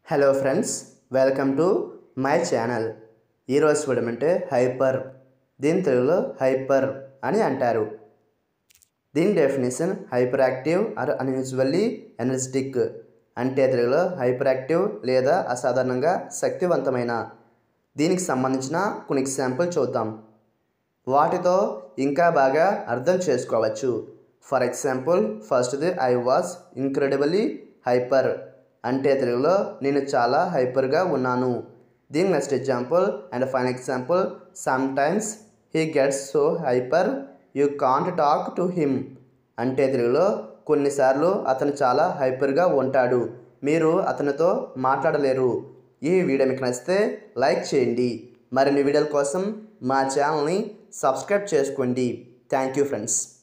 hello friends welcome to my channel ఈరోజు చూడమంటే hyper దీని తెలుగులో హైపర్ అని అంటారు దీని definition hyper active or unusually energetic అంటే తెలుగులో హైపర్ యాక్టివ్ లేదా అసాధారణంగా శక్తివంతమైన దీనికి సంబంధించిన కొన్ని ఎగ్జాంపుల్ చూద్దాం వాటితో ఇంకా బాగా అర్థం చేసుకోవచ్చు ఫర్ ఎగ్జాంపుల్ ఫస్ట్ది ఐ వాజ్ ఇంక్రెడిబలీ హైపర్ అంటే తెలుగులో నేను చాలా హైపర్గా ఉన్నాను దీని next example and fine example sometimes he gets so hyper you can't talk to him అంటే తెలుగులో కొన్నిసార్లు అతను చాలా హైపర్గా ఉంటాడు మీరు అతనితో మాట్లాడలేరు ఈ వీడియో మీకు నచ్చితే లైక్ చేయండి మరిన్ని వీడియోల కోసం మా ఛానల్ని సబ్స్క్రైబ్ చేసుకోండి థ్యాంక్ యూ ఫ్రెండ్స్